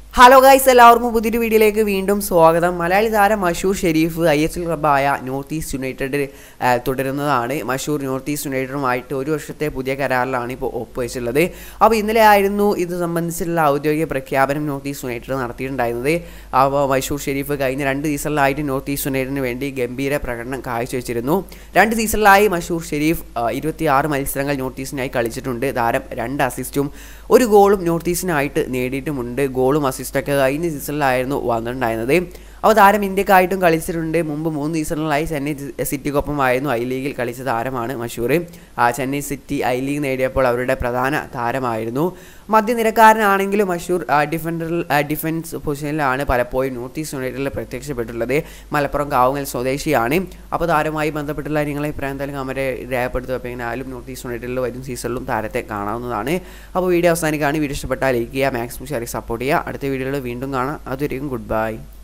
hello guys എല്ലാവർക്കും പുതിയൊരു വീഡിയോയിലേക്ക് വീണ്ടും സ്വാഗതം മലയാളി താരം Mashoor Shereef I S L ക്ലബ്ബായ നോർത്ത് ഈസ്റ്റ് യുണൈറ്റഡ് ആ, തുടരുന്നതാണ് മഷൂർ നോർത്ത് ഈസ്റ്റ് യുണൈറ്റഡുമായിട്ട് ഒരു വർഷത്തെ പുതിയ കരാറിലാണ് ഇപ്പോൾ ഒപ്പുവെച്ചുള്ളത് അപ്പോൾ ഇന്നലെ ആയിരുന്നു ഇത് സംബന്ധിച്ചുള്ള ഔദ്യോഗിക പ്രഖ്യാപനം നോർത്ത് ഈസ്റ്റ് യുണൈറ്റഡ് നടത്തിയിട്ടുണ്ടായിരുന്നത് അപ്പോൾ മഷൂർ ഷെരീഫ് കഴിഞ്ഞ രണ്ട് സീസണിലായിട്ട് നോർത്ത് ഈസ്റ്റ് യുണൈറ്റഡിന് വേണ്ടി ഗംഭീര പ്രകടനം കാഴ്ചവെച്ചിരുന്നു രണ്ട് സീസണിലായി മഷൂർ ഷെരീഫ് ഇരുപത്തി ആറ് മത്സരങ്ങൾ നോർത്ത് ഈസ്റ്റിനായി കളിച്ചിട്ടുണ്ട് താരം രണ്ട് അസിസ്റ്റും ഒരു ഗോളും നോർത്ത് ഈസ്റ്റിനായിട്ട് നേടിയിട്ടുമുണ്ട് ഗോളും അസിസ്റ്റൊക്കെ കഴിഞ്ഞ സീസണിലായിരുന്നു വന്നിട്ടുണ്ടായിരുന്നത് അപ്പോൾ താരം ഇന്ത്യക്കായിട്ടും കളിച്ചിട്ടുണ്ട് മുമ്പ് മൂന്ന് സീസണിലായി ചെന്നൈ സിറ്റിക്കൊപ്പമായിരുന്നു ഐ ലീഗിൽ കളിച്ച താരമാണ് മഷൂർ ആ ചെന്നൈ സിറ്റി ഐ ലീഗ് നേടിയപ്പോൾ അവരുടെ പ്രധാന താരമായിരുന്നു മധ്യനിരക്കാരനാണെങ്കിലും മഷൂർ ഡിഫൻഡറിൽ ഡിഫൻസ് പൊസിഷനിലാണ് പലപ്പോഴും നോർത്ത് ഈസ്റ്റ് യുണൈറ്റഡിൽ പ്രത്യക്ഷപ്പെട്ടുള്ളത് മലപ്പുറം കാവുങ്ങൽ സ്വദേശിയാണ് അപ്പോൾ താരവുമായി ബന്ധപ്പെട്ടുള്ള നിങ്ങളെ അഭിപ്രായം എന്തായാലും കമരെ രേഖപ്പെടുത്തുക അപ്പോൾ എങ്ങനെയാലും നോർത്ത് ഈസ്റ്റ് യുണൈറ്റഡിൽ വരും സീസണിലും താരത്തെ കാണാവുന്നതാണ് അപ്പോൾ വീഡിയോ അവസാനിക്കുകയാണ് വീഡിയോ ഇഷ്ടപ്പെട്ടാൽ ലൈക്ക് ചെയ്യുക മാക്സിമം ഷെയർ സപ്പോർട്ട് ചെയ്യുക അടുത്ത വീഡിയോയിൽ വീണ്ടും കാണാം അതുവരെയും ഗുഡ് ബൈ